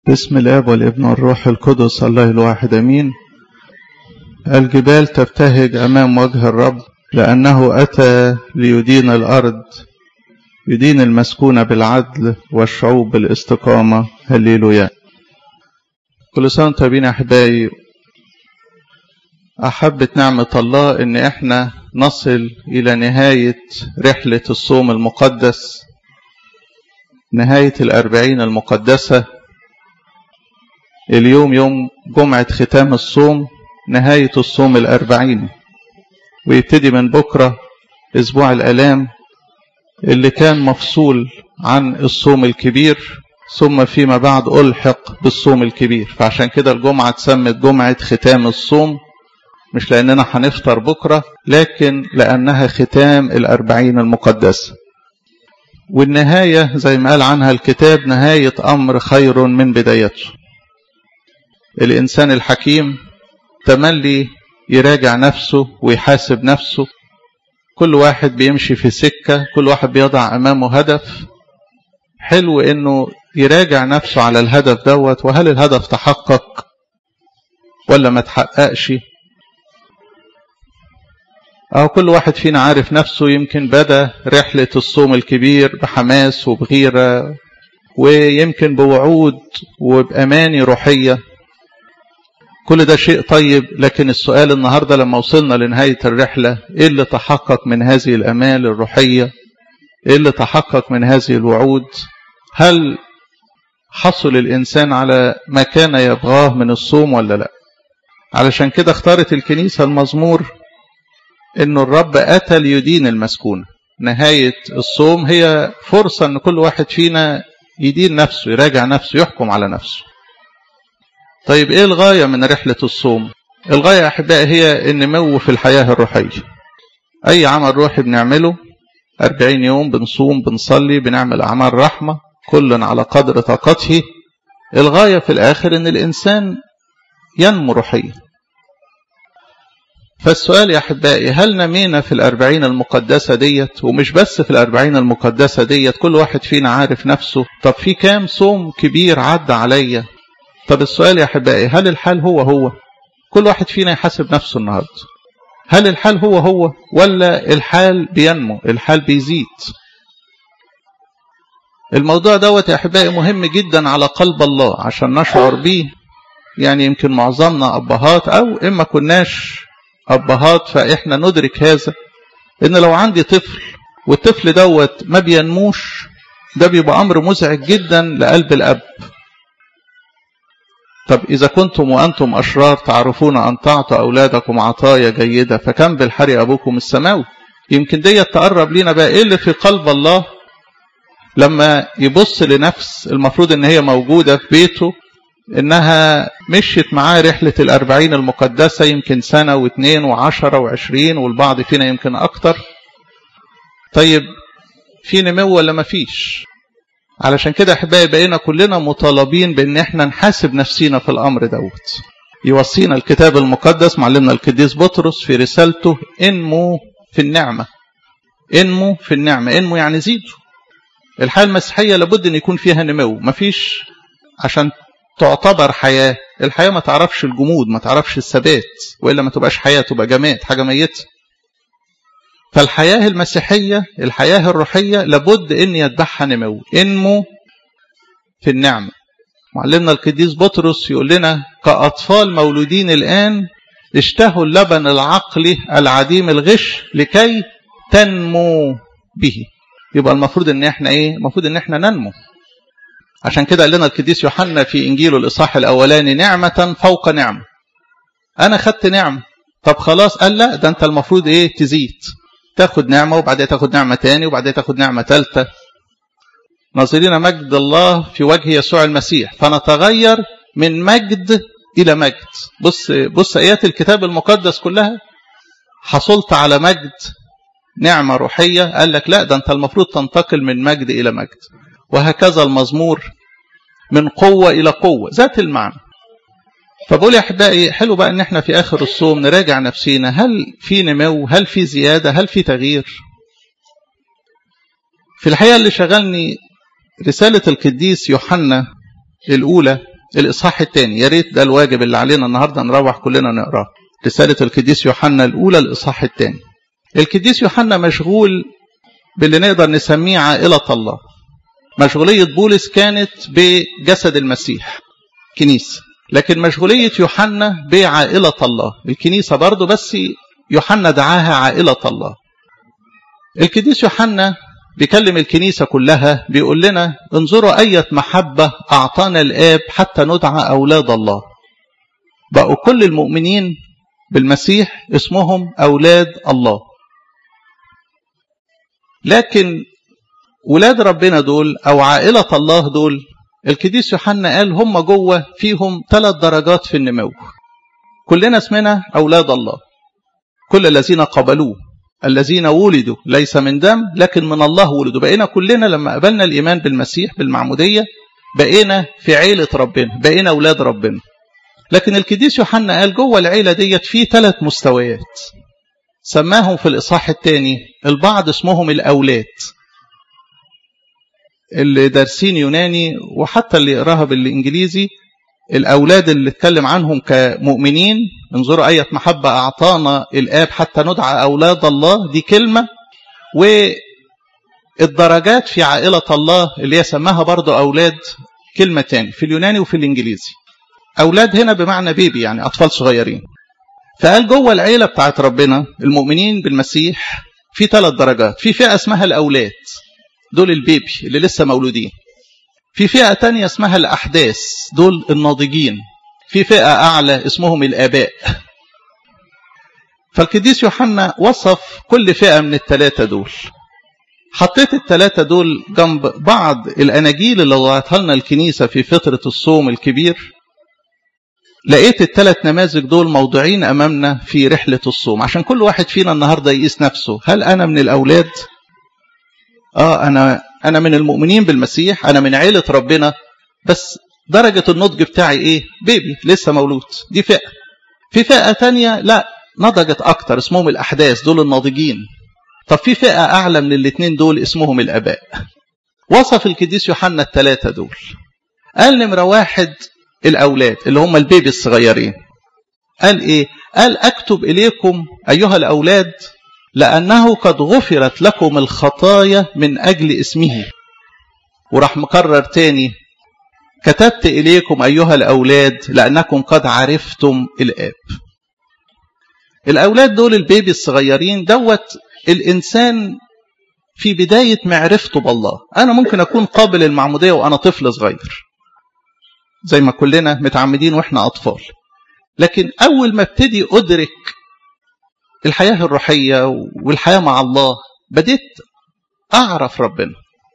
بسم الاب والابن والروح القدس الله الواحد امين الجبال تبتهج امام وجه الرب لانه اتى ليدين الارض يدين المسكون بالعدل والشعوب بالاستقامه هللويا كل سنه وانتم طيبين احبائي احبت نعمه الله ان احنا نصل الى نهايه رحله الصوم المقدس نهايه الاربعين المقدسه اليوم يوم جمعة ختام الصوم نهاية الصوم الأربعين ويبتدي من بكرة أسبوع الألام اللي كان مفصول عن الصوم الكبير ثم فيما بعد ألحق بالصوم الكبير فعشان كده الجمعة اتسمت جمعة ختام الصوم مش لأننا هنفطر بكرة لكن لأنها ختام الأربعين المقدسة والنهاية زي ما قال عنها الكتاب نهاية أمر خير من بدايته الإنسان الحكيم تملي يراجع نفسه ويحاسب نفسه كل واحد بيمشي في سكة كل واحد بيضع أمامه هدف حلو إنه يراجع نفسه على الهدف دوت وهل الهدف تحقق ولا ما تحققش أو كل واحد فينا عارف نفسه يمكن بدأ رحلة الصوم الكبير بحماس وبغيرة ويمكن بوعود وبأماني روحية كل ده شيء طيب لكن السؤال النهاردة لما وصلنا لنهاية الرحلة إيه اللي تحقق من هذه الأمال الروحية إيه اللي تحقق من هذه الوعود هل حصل الإنسان على ما كان يبغاه من الصوم ولا لا علشان كده اختارت الكنيسة المزمور إنه الرب أتى ليدين المسكون نهاية الصوم هي فرصة أن كل واحد فينا يدين نفسه يراجع نفسه يحكم على نفسه طيب ايه الغاية من رحلة الصوم الغاية يا احبائي هي النمو في الحياة الروحية اي عمل روحي بنعمله أربعين يوم بنصوم بنصلي بنعمل أعمال رحمة كل على قدر طاقته الغاية في الآخر أن الإنسان ينمو روحيا فالسؤال يا أحبائي هل نمينا في الأربعين المقدسة ديت ومش بس في الأربعين المقدسة ديت كل واحد فينا عارف نفسه طب في كام صوم كبير عدى عليا طب السؤال يا أحبائي هل الحال هو هو كل واحد فينا يحاسب نفسه النهاردة هل الحال هو هو ولا الحال بينمو الحال بيزيد الموضوع دوت يا أحبائي مهم جدا على قلب الله عشان نشعر بيه يعني يمكن معظمنا أبهات أو إما كناش أبهات فإحنا ندرك هذا إن لو عندي طفل والطفل دوت ما بينموش ده بيبقى أمر مزعج جدا لقلب الأب طب إذا كنتم وأنتم أشرار تعرفون أن تعطوا أولادكم عطايا جيدة فكم بالحري أبوكم السماوي يمكن دي تقرب لنا بقى إيه اللي في قلب الله لما يبص لنفس المفروض إن هي موجودة في بيته إنها مشيت معاه رحلة الأربعين المقدسة يمكن سنة واثنين وعشرة وعشرين والبعض فينا يمكن أكتر طيب في نمو ولا ما فيش علشان كده احبائي بقينا كلنا مطالبين بان احنا نحاسب نفسينا في الامر دوت يوصينا الكتاب المقدس معلمنا القديس بطرس في رسالته انمو في النعمه انمو في النعمه انمو يعني زيدوا الحياه المسيحيه لابد ان يكون فيها نمو مفيش عشان تعتبر حياه الحياه ما تعرفش الجمود ما تعرفش الثبات والا ما تبقاش حياه تبقى جماد حاجه ميته فالحياة المسيحية الحياة الروحية لابد أن يتبعها نمو انمو في النعمة معلمنا القديس بطرس يقول لنا كأطفال مولودين الآن اشتهوا اللبن العقلي العديم الغش لكي تنمو به يبقى المفروض ان احنا ايه المفروض ان احنا ننمو عشان كده قال لنا القديس يوحنا في انجيله الاصحاح الاولاني نعمه فوق نعمه انا خدت نعمه طب خلاص قال لا ده انت المفروض ايه تزيد تاخد نعمة وبعدين تاخد نعمة تاني وبعدين تاخد نعمة تالتة ناظرين مجد الله في وجه يسوع المسيح فنتغير من مجد إلى مجد بص بص آيات الكتاب المقدس كلها حصلت على مجد نعمة روحية قال لك لا ده أنت المفروض تنتقل من مجد إلى مجد وهكذا المزمور من قوة إلى قوة ذات المعنى فبقول يا احبائي حلو بقى ان احنا في اخر الصوم نراجع نفسينا هل في نمو هل في زياده هل في تغيير في الحقيقه اللي شغلني رساله القديس يوحنا الاولى الإصحاح الثاني يا ريت ده الواجب اللي علينا النهارده نروح كلنا نقراه رسالة القديس يوحنا الأولى الإصحاح الثاني القديس يوحنا مشغول باللي نقدر نسميه عائلة الله مشغولية بولس كانت بجسد المسيح كنيسة لكن مشغولية يوحنا بعائلة الله الكنيسة برضه بس يوحنا دعاها عائلة الله القديس يوحنا بيكلم الكنيسة كلها بيقول لنا انظروا أية محبة أعطانا الآب حتى ندعى أولاد الله بقوا كل المؤمنين بالمسيح اسمهم أولاد الله لكن ولاد ربنا دول أو عائلة الله دول القديس يوحنا قال هم جوه فيهم ثلاث درجات في النمو كلنا اسمنا أولاد الله كل الذين قبلوه الذين ولدوا ليس من دم لكن من الله ولدوا بقينا كلنا لما قبلنا الإيمان بالمسيح بالمعمودية بقينا في عيلة ربنا بقينا أولاد ربنا لكن القديس يوحنا قال جوه العيلة ديت في ثلاث مستويات سماهم في الإصحاح الثاني البعض اسمهم الأولاد اللي دارسين يوناني وحتى اللي يقراها بالإنجليزي الأولاد اللي اتكلم عنهم كمؤمنين انظروا أية محبة أعطانا الآب حتى ندعى أولاد الله دي كلمة والدرجات في عائلة الله اللي هي سماها برضو أولاد كلمة تاني في اليوناني وفي الإنجليزي أولاد هنا بمعنى بيبي يعني أطفال صغيرين فقال جوه العيلة بتاعت ربنا المؤمنين بالمسيح في ثلاث درجات في فئة اسمها الأولاد دول البيبي اللي لسه مولودين في فئة تانية اسمها الأحداث دول الناضجين في فئة أعلى اسمهم الآباء فالقديس يوحنا وصف كل فئة من الثلاثة دول حطيت الثلاثة دول جنب بعض الأناجيل اللي وضعتها لنا الكنيسة في فترة الصوم الكبير لقيت الثلاث نماذج دول موضوعين أمامنا في رحلة الصوم عشان كل واحد فينا النهاردة يقيس نفسه هل أنا من الأولاد آه أنا أنا من المؤمنين بالمسيح أنا من عيلة ربنا بس درجة النضج بتاعي إيه بيبي لسه مولود دي فئة في فئة تانية لا نضجت أكتر اسمهم الأحداث دول الناضجين طب في فئة أعلى من الاثنين دول اسمهم الآباء وصف القديس يوحنا الثلاثة دول قال نمرة واحد الأولاد اللي هم البيبي الصغيرين قال إيه قال أكتب إليكم أيها الأولاد لأنه قد غفرت لكم الخطايا من أجل اسمه وراح مكرر تاني كتبت إليكم أيها الأولاد لأنكم قد عرفتم الآب الأولاد دول البيبي الصغيرين دوت الإنسان في بداية معرفته بالله أنا ممكن أكون قابل المعمودية وأنا طفل صغير زي ما كلنا متعمدين وإحنا أطفال لكن أول ما ابتدي أدرك الحياة الروحية والحياة مع الله بديت أعرف ربنا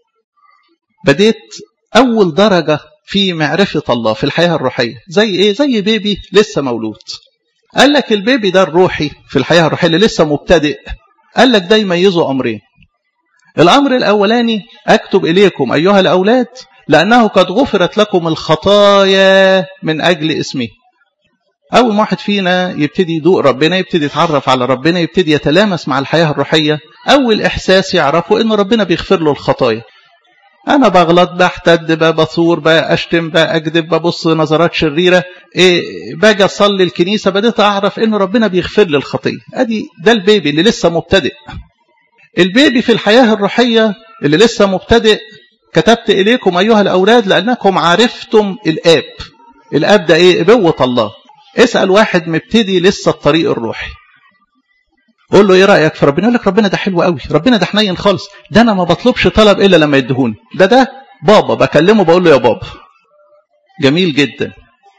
بديت أول درجة في معرفة الله في الحياة الروحية زي إيه؟ زي بيبي لسه مولود قال لك البيبي ده الروحي في الحياة الروحية اللي لسه مبتدئ قال لك ده يميزه أمرين الأمر الأولاني أكتب إليكم أيها الأولاد لأنه قد غفرت لكم الخطايا من أجل اسمه أول واحد فينا يبتدي يدوق ربنا يبتدي يتعرف على ربنا يبتدي يتلامس مع الحياة الروحية أول إحساس يعرفه إن ربنا بيغفر له الخطايا أنا بغلط بحتد بقى بثور بقى أشتم بقى أكذب ببص نظرات شريرة إيه باجي أصلي الكنيسة بديت أعرف إن ربنا بيغفر لي الخطية أدي ده البيبي اللي لسه مبتدئ البيبي في الحياة الروحية اللي لسه مبتدئ كتبت إليكم أيها الأولاد لأنكم عرفتم الآب الآب ده إيه ابوة الله اسأل واحد مبتدي لسه الطريق الروحي قول له ايه رايك في ربنا يقول لك ربنا ده حلو قوي ربنا ده حنين خالص ده انا ما بطلبش طلب الا لما يدهوني ده ده بابا بكلمه بقول له يا بابا جميل جدا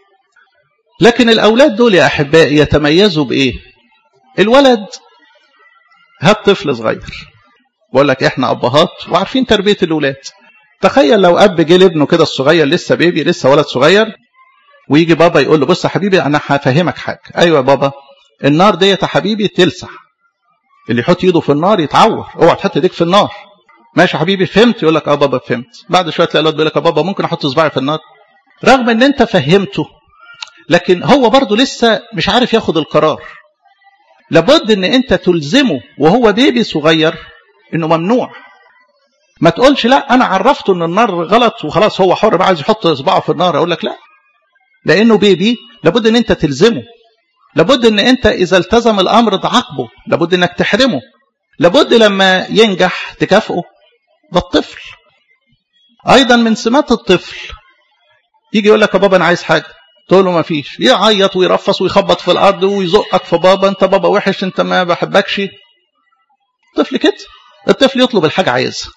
لكن الاولاد دول يا احبائي يتميزوا بايه الولد هات طفل صغير بقول لك احنا ابهات وعارفين تربيه الاولاد تخيل لو اب جه لابنه كده الصغير لسه بيبي لسه ولد صغير ويجي بابا يقول له بص يا حبيبي انا هفهمك حاجه ايوه يا بابا النار ديت يا حبيبي تلسع اللي يحط ايده في النار يتعور اوعى تحط ايديك في النار ماشي يا حبيبي فهمت يقول لك اه بابا فهمت بعد شويه تلاقي الواد بيقول لك يا بابا ممكن احط صباعي في النار رغم ان انت فهمته لكن هو برضه لسه مش عارف ياخد القرار لابد ان انت تلزمه وهو بيبي صغير انه ممنوع ما تقولش لا انا عرفته ان النار غلط وخلاص هو حر بقى عايز يحط صباعه في النار اقول لك لا لانه بيبي لابد ان انت تلزمه لابد ان انت اذا التزم الامر تعاقبه لابد انك تحرمه لابد لما ينجح تكافئه ده الطفل ايضا من سمات الطفل يجي يقول لك يا بابا انا عايز حاجه تقول له ما فيش يعيط ويرفص ويخبط في الارض ويزقك في بابا انت بابا وحش انت ما بحبكش الطفل كده الطفل يطلب الحاجه عايزها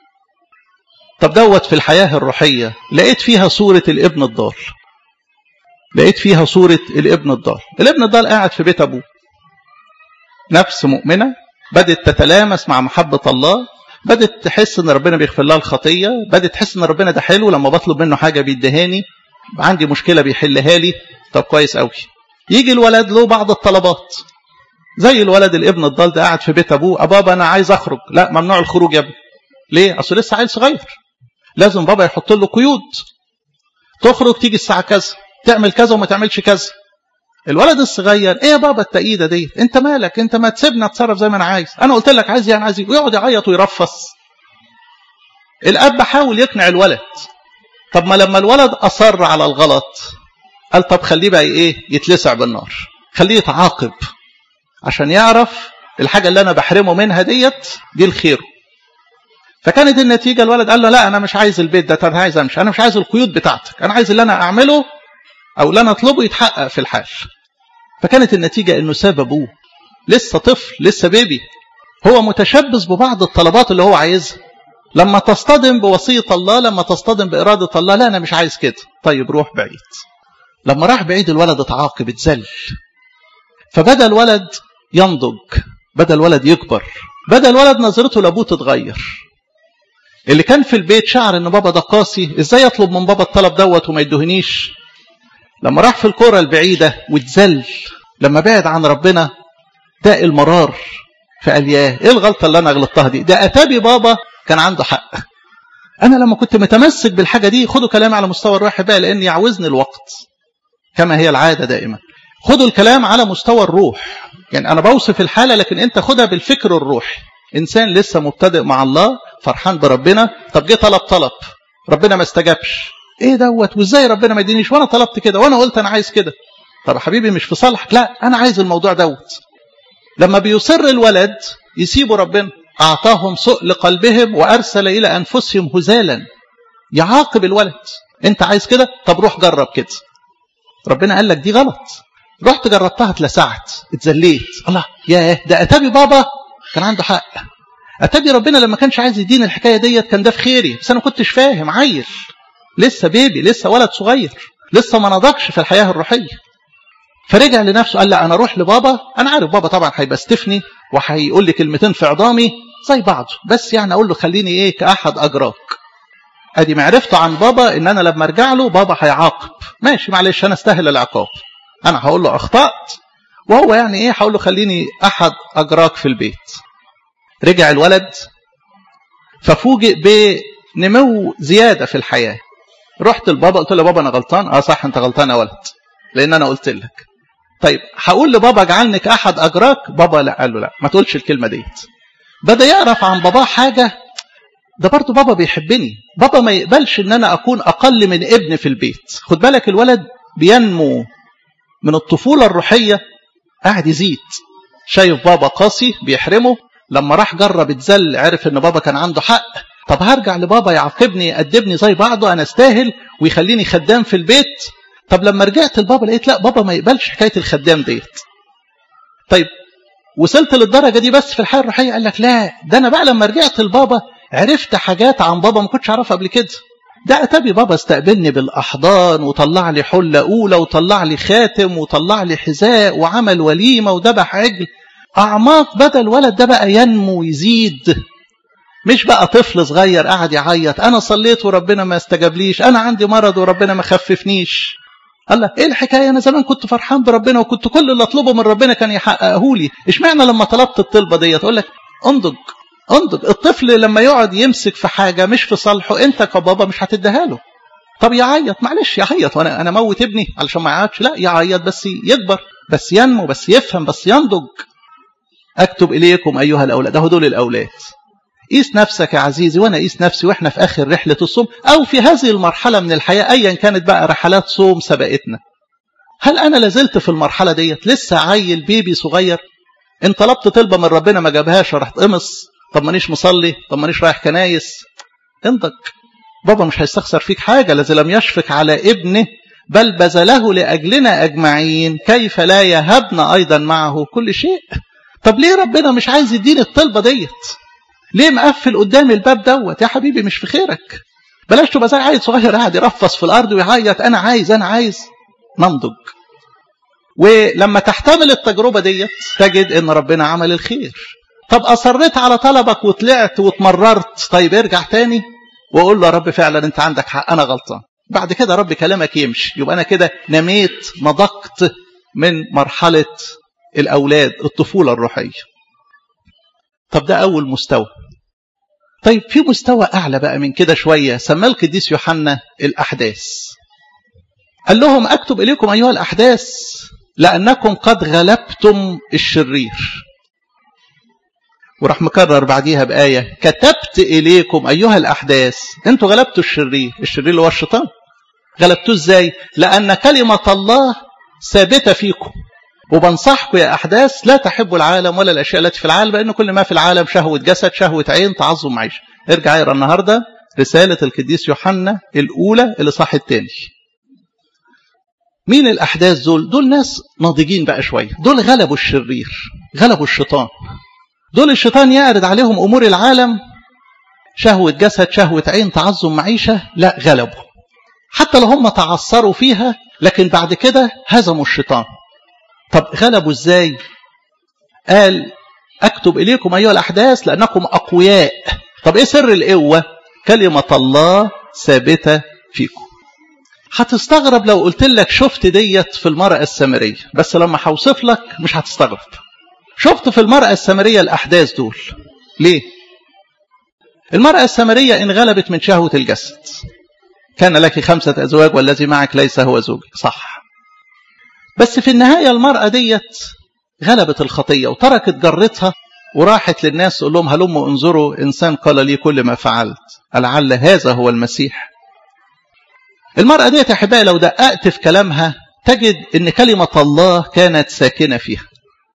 طب دوت في الحياه الروحيه لقيت فيها صوره الابن الضال لقيت فيها صوره الابن الضال الابن الضال قاعد في بيت ابوه نفس مؤمنه بدت تتلامس مع محبه الله بدت تحس ان ربنا بيغفر لها الخطيه بدت تحس ان ربنا ده حلو لما بطلب منه حاجه بيدهاني عندي مشكله بيحلها لي طب كويس قوي يجي الولد له بعض الطلبات زي الولد الابن الضال ده قاعد في بيت ابوه بابا انا عايز اخرج لا ممنوع الخروج يا ابني ليه اصل لسه عيل صغير لازم بابا يحط له قيود تخرج تيجي الساعه كذا تعمل كذا وما تعملش كذا الولد الصغير ايه يا بابا التأييدة دي انت مالك انت ما تسيبنا اتصرف زي ما انا عايز انا قلت لك عايز يعني عايز ويقعد يعيط ويرفص الاب حاول يقنع الولد طب ما لما الولد اصر على الغلط قال طب خليه بقى ايه يتلسع بالنار خليه يتعاقب عشان يعرف الحاجه اللي انا بحرمه منها ديت دي الخير فكانت النتيجه الولد قال له لا انا مش عايز البيت ده انا عايز امشي انا مش عايز القيود بتاعتك انا عايز اللي انا اعمله او اللي انا اطلبه يتحقق في الحال فكانت النتيجه انه ساب ابوه لسه طفل لسه بيبي هو متشبث ببعض الطلبات اللي هو عايزها لما تصطدم بوصية الله لما تصطدم بإرادة الله لا أنا مش عايز كده طيب روح بعيد لما راح بعيد الولد اتعاقب اتذل فبدأ الولد ينضج بدأ الولد يكبر بدأ الولد نظرته لأبوه تتغير اللي كان في البيت شعر ان بابا ده قاسي ازاي يطلب من بابا الطلب دوت وما يدهنيش لما راح في الكرة البعيدة واتذل لما بعد عن ربنا داق المرار فقال ياه ايه الغلطة اللي انا غلطتها دي ده اتابي بابا كان عنده حق انا لما كنت متمسك بالحاجة دي خدوا كلامي على مستوى الروح بقى لان يعوزني الوقت كما هي العادة دائما خدوا الكلام على مستوى الروح يعني انا بوصف الحالة لكن انت خدها بالفكر الروحي انسان لسه مبتدئ مع الله فرحان بربنا طب جه طلب طلب ربنا ما استجابش ايه دوت وازاي ربنا ما يدينيش وانا طلبت كده وانا قلت انا عايز كده طب يا حبيبي مش في صالحك لا انا عايز الموضوع دوت لما بيصر الولد يسيبوا ربنا اعطاهم سؤل قلبهم وارسل الى انفسهم هزالا يعاقب الولد انت عايز كده طب روح جرب كده ربنا قال لك دي غلط رحت جربتها اتلسعت اتذليت الله ياه ده اتابي بابا كان عنده حق اتابي ربنا لما كانش عايز يديني الحكايه ديت كان ده في خيري بس انا ما كنتش فاهم عيل لسه بيبي لسه ولد صغير لسه ما نضجش في الحياه الروحيه فرجع لنفسه قال لا انا اروح لبابا انا عارف بابا طبعا هيبستفني وهيقول لي كلمتين في عظامي زي بعضه بس يعني اقول له خليني ايه كاحد اجراك ادي معرفته عن بابا ان انا لما ارجع له بابا هيعاقب ماشي معلش انا استاهل العقاب انا هقول له اخطات وهو يعني ايه هقول له خليني احد اجراك في البيت رجع الولد ففوجئ بنمو زياده في الحياه رحت لبابا قلت له بابا انا غلطان اه صح انت غلطان يا ولد لان انا قلت لك طيب هقول لبابا اجعلني كاحد اجراك بابا لا قال له لا ما تقولش الكلمه ديت بدا يعرف عن باباه حاجه ده برضه بابا بيحبني بابا ما يقبلش ان انا اكون اقل من ابن في البيت خد بالك الولد بينمو من الطفوله الروحيه قاعد يزيد شايف بابا قاسي بيحرمه لما راح جرب اتذل عرف ان بابا كان عنده حق طب هرجع لبابا يعاقبني يأدبني زي بعضه انا استاهل ويخليني خدام في البيت طب لما رجعت لبابا لقيت لا بابا ما يقبلش حكايه الخدام ديت طيب وصلت للدرجه دي بس في الحياه الروحيه قال لك لا ده انا بقى لما رجعت لبابا عرفت حاجات عن بابا ما كنتش اعرفها قبل كده ده اتابي بابا استقبلني بالاحضان وطلع لي حله اولى وطلع لي خاتم وطلع لي حذاء وعمل وليمه وذبح عجل اعماق بدا الولد ده بقى ينمو ويزيد مش بقى طفل صغير قاعد يعيط انا صليت وربنا ما استجابليش انا عندي مرض وربنا ما خففنيش الله ايه الحكايه انا زمان كنت فرحان بربنا وكنت كل اللي اطلبه من ربنا كان يحققه لي اشمعنى لما طلبت الطلبه ديت اقول لك انضج انضج الطفل لما يقعد يمسك في حاجه مش في صالحه انت كبابا مش هتديها له طب يعيط معلش يعيط وانا انا موت ابني علشان ما يعيطش لا يعيط بس يكبر بس ينمو بس يفهم بس ينضج اكتب اليكم ايها الاولاد ده دول الاولاد قيس نفسك يا عزيزي وانا قيس نفسي واحنا في اخر رحله الصوم او في هذه المرحله من الحياه ايا كانت بقى رحلات صوم سبقتنا هل انا لازلت في المرحله ديت لسه عيل بيبي صغير ان طلبت طلبه من ربنا ما جابهاش رحت قمص طب مانيش مصلي طب مانيش رايح كنايس انضج بابا مش هيستخسر فيك حاجه الذي لم يشفق على ابنه بل بذله لاجلنا اجمعين كيف لا يهبنا ايضا معه كل شيء طب ليه ربنا مش عايز يديني الطلبه ديت ليه مقفل قدامي الباب دوت يا حبيبي مش في خيرك بلاش تبقى زي عيل صغير قاعد يرفص في الارض ويعيط انا عايز انا عايز ننضج ولما تحتمل التجربه ديت تجد ان ربنا عمل الخير طب اصريت على طلبك وطلعت واتمررت طيب ارجع تاني واقول له يا رب فعلا انت عندك حق انا غلطان بعد كده رب كلامك يمشي يبقى انا كده نميت نضقت من مرحله الاولاد الطفوله الروحيه طب ده اول مستوى طيب في مستوى اعلى بقى من كده شويه سماه القديس يوحنا الاحداث قال لهم اكتب اليكم ايها الاحداث لانكم قد غلبتم الشرير وراح مكرر بعديها بآية كتبت إليكم أيها الأحداث أنتوا غلبتوا الشرير الشرير اللي هو الشيطان غلبتوه إزاي لأن كلمة الله ثابتة فيكم وبنصحكم يا أحداث لا تحبوا العالم ولا الأشياء التي في العالم لأن كل ما في العالم شهوة جسد شهوة عين تعظم معيشة ارجع اقرا النهاردة رسالة القديس يوحنا الأولى اللي صح التاني مين الأحداث دول دول ناس ناضجين بقى شوية دول غلبوا الشرير غلبوا الشيطان دول الشيطان يعرض عليهم أمور العالم شهوة جسد شهوة عين تعظم معيشة لا غلبوا حتى لو هم تعثروا فيها لكن بعد كده هزموا الشيطان طب غلبوا ازاي قال اكتب اليكم ايها الاحداث لانكم اقوياء طب ايه سر القوه كلمه الله ثابته فيكم هتستغرب لو قلت لك شفت ديت في المرأة السامرية بس لما هوصف لك مش هتستغرب شفت في المرأة السامرية الأحداث دول ليه المرأة السامرية انغلبت من شهوة الجسد كان لك خمسة أزواج والذي معك ليس هو زوجك صح بس في النهاية المرأة ديت غلبت الخطية وتركت جرتها وراحت للناس تقول لهم هلموا انظروا إنسان قال لي كل ما فعلت لعل هذا هو المسيح المرأة ديت يا أحبائي لو دققت في كلامها تجد أن كلمة الله كانت ساكنة فيها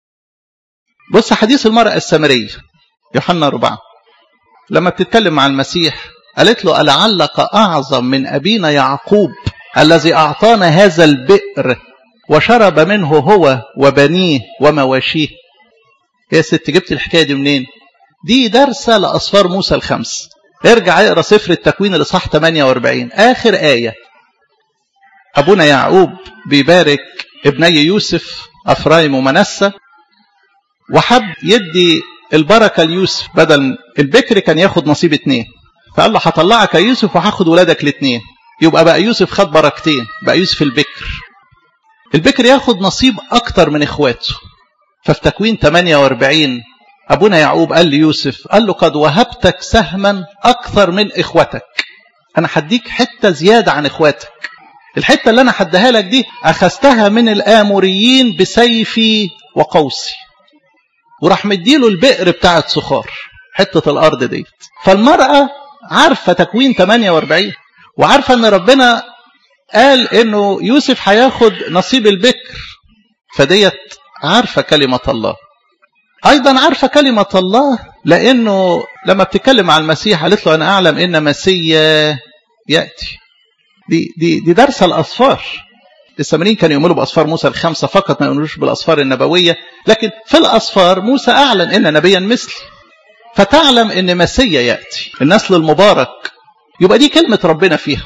بص حديث المرأة السامرية يوحنا أربعة لما بتتكلم مع المسيح قالت له ألعلك أعظم من أبينا يعقوب الذي أعطانا هذا البئر وشرب منه هو وبنيه ومواشيه يا ست جبت الحكاية دي منين دي درسة لأصفار موسى الخمس ارجع اقرا سفر التكوين الاصحاح 48 اخر آية أبونا يعقوب بيبارك ابني يوسف أفرايم ومنسى وحب يدي البركة ليوسف بدل البكر كان ياخد نصيب اتنين فقال له هطلعك يا يوسف وهاخد ولادك الاتنين يبقى بقى يوسف خد بركتين بقى يوسف البكر البكر ياخد نصيب أكتر من إخواته ففي تكوين 48 أبونا يعقوب قال ليوسف قال له قد وهبتك سهما أكثر من إخوتك أنا هديك حتة زيادة عن إخواتك الحتة اللي أنا هديها لك دي أخذتها من الآموريين بسيفي وقوسي وراح مديله البئر بتاعت صخار حتة الأرض دي فالمرأة عارفة تكوين 48 وعارفة أن ربنا قال أنه يوسف هياخد نصيب البكر فديت عارفة كلمة الله أيضا عارفة كلمة الله لأنه لما بتتكلم عن المسيح قالت له أنا أعلم إن مسيا يأتي دي, دي, دي درس الأصفار السامريين كانوا يؤمنوا بأصفار موسى الخمسة فقط ما يؤمنوش بالأصفار النبوية لكن في الأصفار موسى أعلن إن نبيا مثلي فتعلم إن مسيا يأتي النسل المبارك يبقى دي كلمة ربنا فيها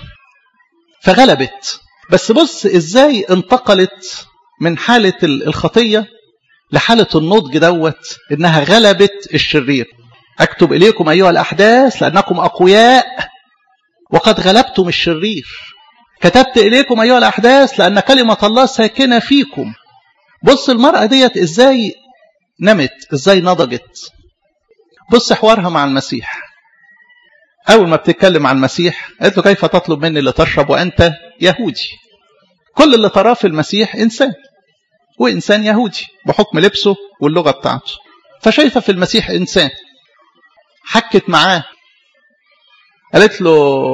فغلبت بس بص إزاي انتقلت من حالة الخطية لحالة النضج دوت إنها غلبت الشرير أكتب إليكم أيها الأحداث لأنكم أقوياء وقد غلبتم الشرير كتبت إليكم أيها الأحداث لأن كلمة الله ساكنة فيكم بص المرأة ديت إزاي نمت إزاي نضجت بص حوارها مع المسيح أول ما بتتكلم عن المسيح قالت له كيف تطلب مني لتشرب وأنت يهودي كل اللي تراه في المسيح إنسان وإنسان يهودي بحكم لبسه واللغة بتاعته فشايفة في المسيح إنسان حكت معاه قالت له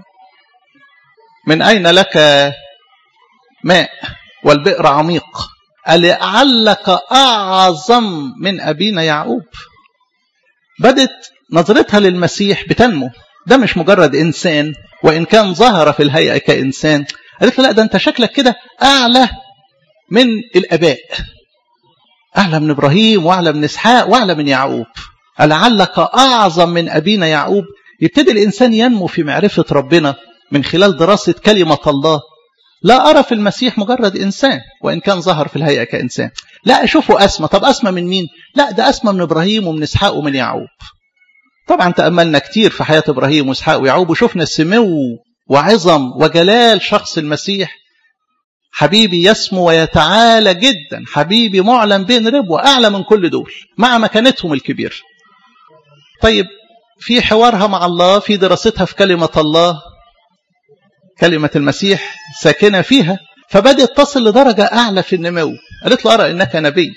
من أين لك ماء والبئر عميق قال لعلك أعظم من أبينا يعقوب بدت نظرتها للمسيح بتنمو ده مش مجرد إنسان وإن كان ظهر في الهيئة كإنسان قالت له لا ده أنت شكلك كده أعلى من الآباء أعلى من إبراهيم وأعلى من إسحاق وأعلى من يعقوب لعلك أعظم من أبينا يعقوب يبتدي الإنسان ينمو في معرفة ربنا من خلال دراسة كلمة الله لا أرى في المسيح مجرد إنسان وإن كان ظهر في الهيئة كإنسان لا أشوفه أسمى طب أسمى من مين لا ده أسمى من إبراهيم ومن إسحاق ومن يعقوب طبعا تأملنا كتير في حياة إبراهيم وإسحاق ويعقوب وشفنا السمو وعظم وجلال شخص المسيح حبيبي يسمو ويتعالى جدا حبيبي معلن بين ربوة أعلى من كل دول مع مكانتهم الكبير طيب في حوارها مع الله في دراستها في كلمة الله كلمة المسيح ساكنة فيها فبدأت تصل لدرجة أعلى في النمو قالت له أرى إنك نبي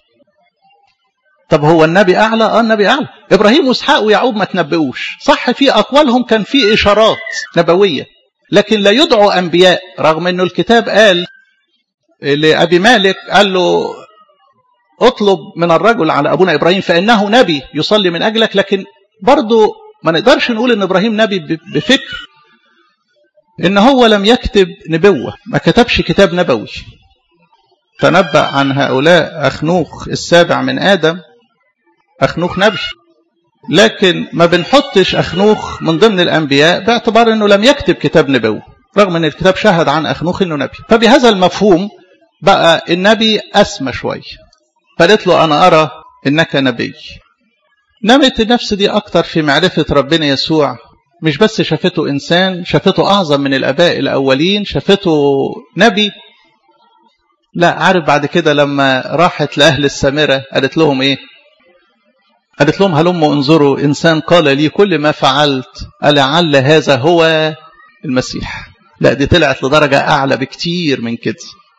طب هو النبي أعلى آه النبي أعلى إبراهيم وإسحاق ويعقوب ما تنبئوش صح في أقوالهم كان في إشارات نبوية لكن لا يدعوا أنبياء رغم أنه الكتاب قال لأبي مالك قال له اطلب من الرجل على أبونا إبراهيم فإنه نبي يصلي من أجلك لكن برضو ما نقدرش نقول أن إبراهيم نبي بفكر إن هو لم يكتب نبوة ما كتبش كتاب نبوي تنبأ عن هؤلاء أخنوخ السابع من آدم أخنوخ نبي لكن ما بنحطش أخنوخ من ضمن الأنبياء باعتبار أنه لم يكتب كتاب نبوي رغم أن الكتاب شهد عن أخنوخ أنه نبي فبهذا المفهوم بقى النبي أسمى شوي فقالت له أنا أرى إنك نبي نمت النفس دي أكتر في معرفة ربنا يسوع مش بس شافته إنسان شافته أعظم من الأباء الأولين شافته نبي لا عارف بعد كده لما راحت لأهل السامرة قالت لهم إيه قالت لهم هلم انظروا إنسان قال لي كل ما فعلت ألعل هذا هو المسيح لا دي طلعت لدرجة أعلى بكتير من كده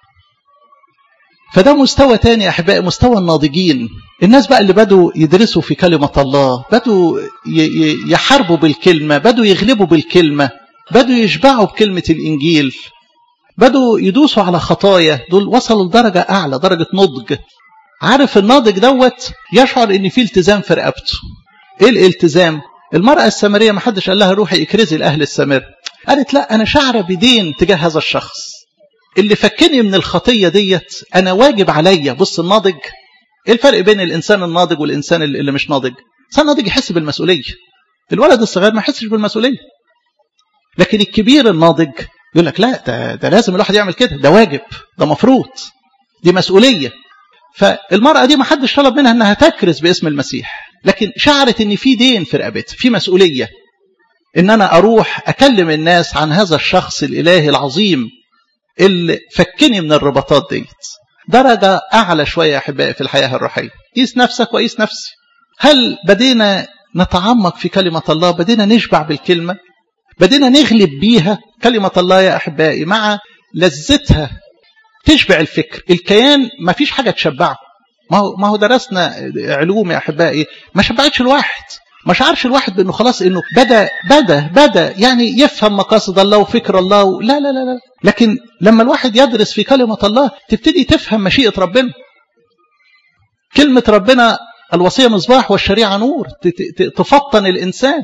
فده مستوى تاني أحبائي مستوى الناضجين الناس بقى اللي بدوا يدرسوا في كلمة الله بدوا يحاربوا بالكلمة بدوا يغلبوا بالكلمة بدوا يشبعوا بكلمة الإنجيل بدوا يدوسوا على خطايا دول وصلوا لدرجة أعلى درجة نضج عارف الناضج دوت يشعر ان في التزام في رقبته ايه الالتزام المرأة السامرية ما حدش قال لها روحي اكرزي لأهل السامرة قالت لا أنا شعر بدين تجاه هذا الشخص اللي فكني من الخطية ديت أنا واجب عليا بص الناضج ايه الفرق بين الإنسان الناضج والإنسان اللي مش ناضج الإنسان الناضج يحس بالمسؤولية الولد الصغير ما يحسش بالمسؤولية لكن الكبير الناضج يقول لك لا ده, ده لازم الواحد يعمل كده ده واجب ده مفروض دي مسؤولية فالمرأة دي ما حدش طلب منها انها تكرز باسم المسيح لكن شعرت ان في دين في رقبتها في مسؤولية ان انا اروح اكلم الناس عن هذا الشخص الالهي العظيم اللي فكني من الرباطات ديت درجة اعلى شوية يا احبائي في الحياة الروحية قيس نفسك وقيس نفسي هل بدينا نتعمق في كلمة الله بدينا نشبع بالكلمة بدينا نغلب بيها كلمة الله يا أحبائي مع لذتها تشبع الفكر الكيان ما فيش حاجة تشبعه ما هو, ما هو درسنا علوم يا أحبائي ما شبعتش الواحد ما شعرش الواحد بأنه خلاص أنه بدأ بدأ بدأ يعني يفهم مقاصد الله وفكر الله لا لا لا لا لكن لما الواحد يدرس في كلمة الله تبتدي تفهم مشيئة ربنا كلمة ربنا الوصية مصباح والشريعة نور تفطن الإنسان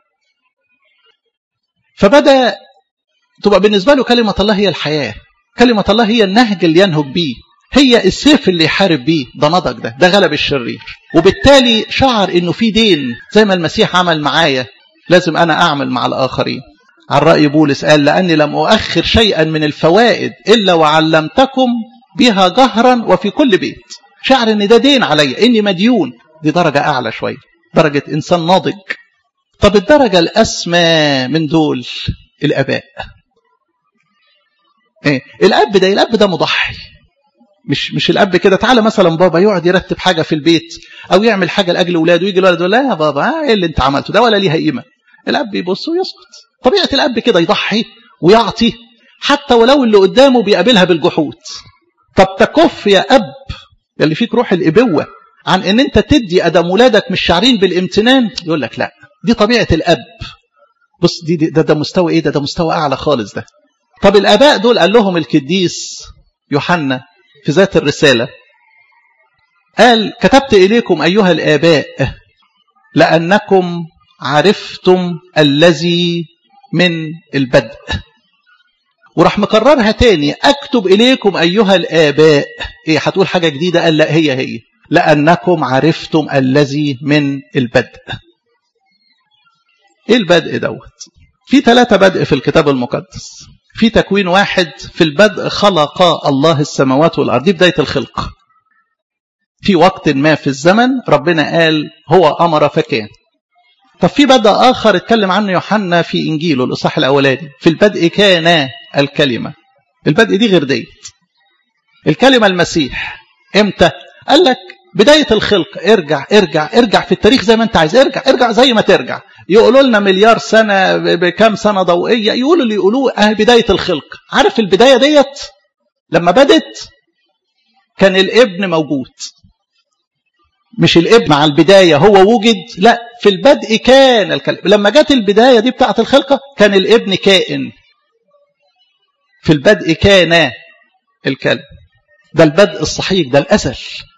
فبدأ تبقى بالنسبة له كلمة الله هي الحياة كلمة الله هي النهج اللي ينهج بيه هي السيف اللي يحارب بيه ده نضج ده ده غلب الشرير وبالتالي شعر انه في دين زي ما المسيح عمل معايا لازم انا اعمل مع الاخرين عن رأي بولس قال لأني لم أؤخر شيئا من الفوائد إلا وعلمتكم بها جهرا وفي كل بيت شعر ان ده دين عليا اني مديون دي درجة اعلى شوية درجة انسان ناضج طب الدرجة الاسمى من دول الاباء ايه الاب ده الاب ده مضحي مش مش الاب كده تعالى مثلا بابا يقعد يرتب حاجه في البيت او يعمل حاجه لاجل اولاده ويجي الولد يقول لا يا بابا ايه اللي انت عملته ده ولا ليها قيمه الاب يبص ويسكت طبيعه الاب كده يضحي ويعطي حتى ولو اللي قدامه بيقابلها بالجحود طب تكف يا اب اللي فيك روح الابوه عن ان انت تدي ادم ولادك مش شعرين بالامتنان يقول لك لا دي طبيعه الاب بص دي, دي ده, ده مستوى ايه ده ده مستوى اعلى خالص ده طب الاباء دول قال لهم القديس يوحنا في ذات الرساله قال كتبت اليكم ايها الاباء لانكم عرفتم الذي من البدء وراح مكررها تاني اكتب اليكم ايها الاباء ايه هتقول حاجه جديده قال لا هي هي لانكم عرفتم الذي من البدء ايه البدء دوت في ثلاثه بدء في الكتاب المقدس في تكوين واحد في البدء خلق الله السماوات والارض دي بدايه الخلق في وقت ما في الزمن ربنا قال هو امر فكان طب في بدء اخر اتكلم عنه يوحنا في انجيله الاصحاح الاولاني في البدء كان الكلمه البدء دي غير ديت الكلمه المسيح امتى قال لك بداية الخلق ارجع ارجع ارجع في التاريخ زي ما انت عايز ارجع ارجع زي ما ترجع يقولوا لنا مليار سنة بكام سنة ضوئية يقولوا اللي يقولوه اه بداية الخلق عارف البداية ديت لما بدت كان الابن موجود مش الابن مع البداية هو وجد لا في البدء كان الكلام لما جت البداية دي بتاعت الخلقة كان الابن كائن في البدء كان الكلب ده البدء الصحيح ده الأزل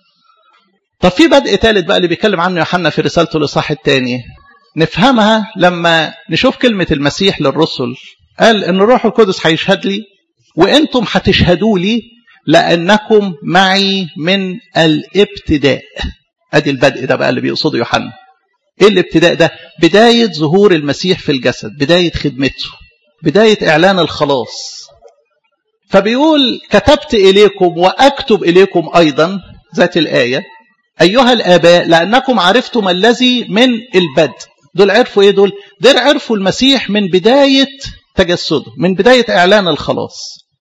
طب في بدء ثالث بقى اللي بيتكلم عنه يوحنا في رسالته الإصحاح الثاني نفهمها لما نشوف كلمة المسيح للرسل قال إن الروح القدس هيشهد لي وأنتم هتشهدوا لي لأنكم معي من الابتداء ادي البدء ده بقى اللي بيقصده يوحنا ايه الابتداء ده بداية ظهور المسيح في الجسد بداية خدمته بداية اعلان الخلاص فبيقول كتبت اليكم واكتب اليكم ايضا ذات الايه ايها الاباء لانكم عرفتم الذي من البدء دول عرفوا ايه دول دول عرفوا المسيح من بدايه تجسده من بدايه اعلان الخلاص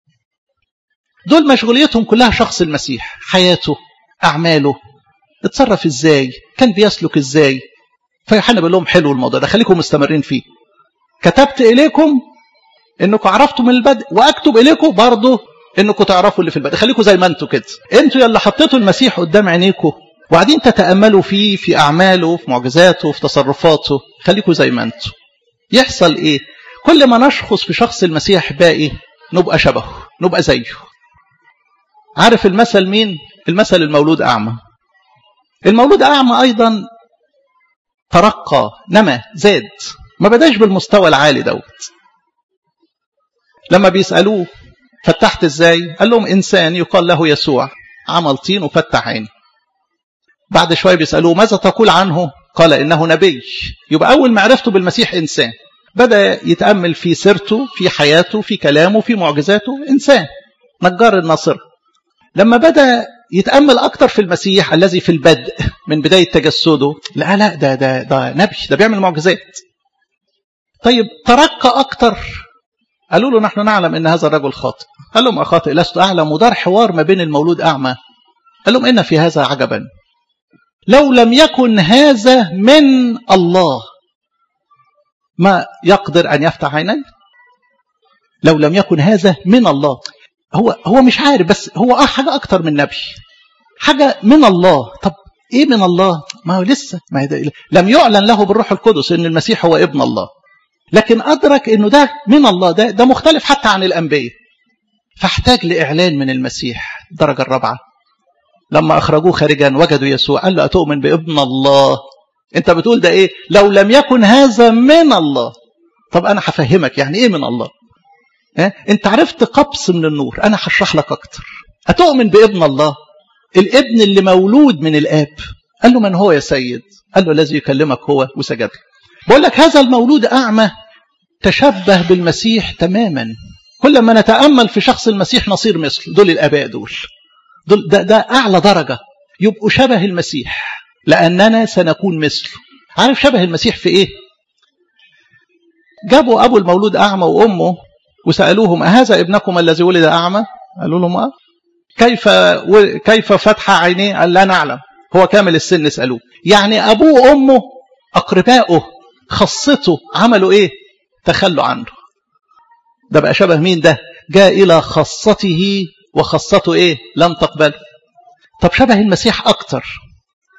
دول مشغوليتهم كلها شخص المسيح حياته اعماله اتصرف ازاي كان بيسلك ازاي فيوحنا بيقول لهم حلو الموضوع ده خليكم مستمرين فيه كتبت اليكم انكم عرفتم من البدء واكتب اليكم برضه انكم تعرفوا اللي في البدء خليكم زي ما انتم كده انتوا يلا حطيتوا المسيح قدام عينيكم وقاعدين تتاملوا فيه في اعماله في معجزاته في تصرفاته خليكم زي ما انتم يحصل ايه كل ما نشخص في شخص المسيح باقي نبقى شبهه نبقى زيه عارف المثل مين المثل المولود اعمى المولود أعمى أيضا ترقى نما زاد ما بداش بالمستوى العالي دوت لما بيسألوه فتحت ازاي قال لهم إنسان يقال له يسوع عمل طين وفتح عينه بعد شوية بيسألوه ماذا تقول عنه قال إنه نبي يبقى أول ما عرفته بالمسيح إنسان بدأ يتأمل في سيرته في حياته في كلامه في معجزاته إنسان نجار الناصر لما بدأ يتأمل أكتر في المسيح الذي في البدء من بداية تجسده لا لا ده ده ده نبي ده بيعمل معجزات طيب ترقى أكتر قالوا له نحن نعلم أن هذا الرجل خاطئ قال لهم أخاطئ لست أعلم ودار حوار ما بين المولود أعمى قال لهم إن في هذا عجبا لو لم يكن هذا من الله ما يقدر أن يفتح عينيه لو لم يكن هذا من الله هو هو مش عارف بس هو اه حاجه اكتر من نبي حاجه من الله طب ايه من الله ما هو لسه ما ده لم يعلن له بالروح القدس ان المسيح هو ابن الله لكن ادرك انه ده من الله ده ده مختلف حتى عن الانبياء فاحتاج لاعلان من المسيح الدرجه الرابعه لما اخرجوه خارجا وجدوا يسوع قال له اتؤمن بابن الله انت بتقول ده ايه لو لم يكن هذا من الله طب انا هفهمك يعني ايه من الله اه؟ انت عرفت قبس من النور انا هشرح لك اكتر اتؤمن بابن الله الابن اللي مولود من الاب قال له من هو يا سيد قال له الذي يكلمك هو وسجد له بقول لك هذا المولود اعمى تشبه بالمسيح تماما كل ما نتامل في شخص المسيح نصير مثله دول الاباء دول دول ده, ده اعلى درجه يبقوا شبه المسيح لاننا سنكون مثله عارف شبه المسيح في ايه جابوا ابو المولود اعمى وامه وسألوهم أهذا ابنكم الذي ولد أعمى قالوا لهم أه كيف و... كيف فتح عينيه قال لا نعلم هو كامل السن سألوه يعني أبوه وأمه أقربائه خاصته عملوا إيه تخلوا عنه ده بقى شبه مين ده جاء إلى خاصته وخاصته إيه لم تقبله طب شبه المسيح أكتر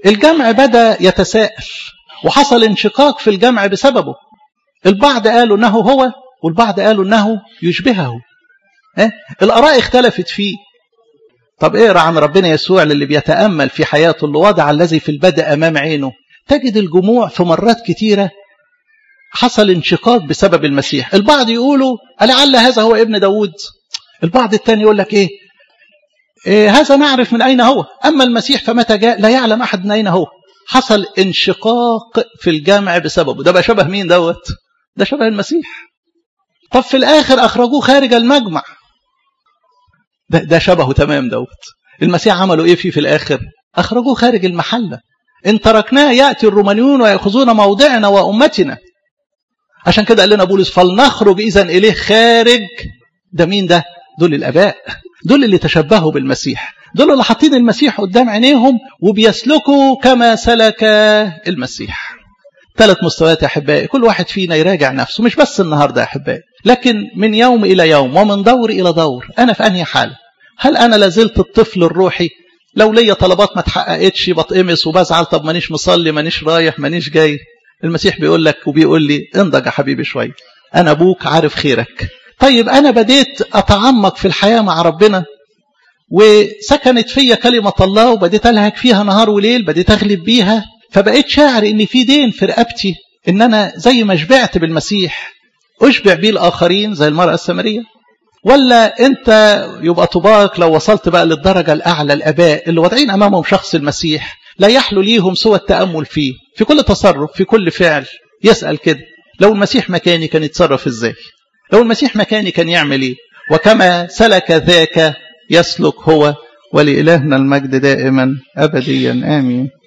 الجمع بدأ يتساءل وحصل انشقاق في الجمع بسببه البعض قالوا انه هو والبعض قالوا انه يشبهه اه؟ الاراء اختلفت فيه طب اقرا عن ربنا يسوع للي بيتامل في حياته اللي وضع الذي في البدء امام عينه تجد الجموع في مرات كتيره حصل انشقاق بسبب المسيح البعض يقولوا لعل هذا هو ابن داود البعض الثاني يقول لك ايه إيه هذا نعرف من أين هو أما المسيح فمتى جاء لا يعلم أحد من أين هو حصل انشقاق في الجامع بسببه ده بقى شبه مين دوت ده شبه المسيح طب في الآخر أخرجوه خارج المجمع ده, ده شبهه تمام دوت المسيح عملوا إيه فيه في الآخر أخرجوه خارج المحلة إن تركناه يأتي الرومانيون ويأخذون موضعنا وأمتنا عشان كده قال لنا بولس فلنخرج إذا إليه خارج ده مين ده دول الآباء دول اللي تشبهوا بالمسيح دول اللي حاطين المسيح قدام عينيهم وبيسلكوا كما سلك المسيح ثلاث مستويات يا احبائي كل واحد فينا يراجع نفسه مش بس النهارده يا احبائي لكن من يوم الى يوم ومن دور الى دور انا في انهي حاله هل انا لازلت الطفل الروحي لو ليا طلبات ما اتحققتش بتقمص وبزعل طب مانيش مصلي مانيش رايح مانيش جاي المسيح بيقول لك وبيقول لي انضج يا حبيبي شويه انا ابوك عارف خيرك طيب أنا بديت أتعمق في الحياة مع ربنا وسكنت فيا كلمة الله وبديت ألهك فيها نهار وليل بديت أغلب بيها فبقيت شاعر إن في دين في رقبتي إن أنا زي ما شبعت بالمسيح أشبع بيه الآخرين زي المرأة السامرية ولا أنت يبقى طباق لو وصلت بقى للدرجة الأعلى الآباء اللي واضعين أمامهم شخص المسيح لا يحلو ليهم سوى التأمل فيه في كل تصرف في كل فعل يسأل كده لو المسيح مكاني كان يتصرف إزاي لو المسيح مكاني كان يعمل ايه وكما سلك ذاك يسلك هو ولإلهنا المجد دائما أبديا آمين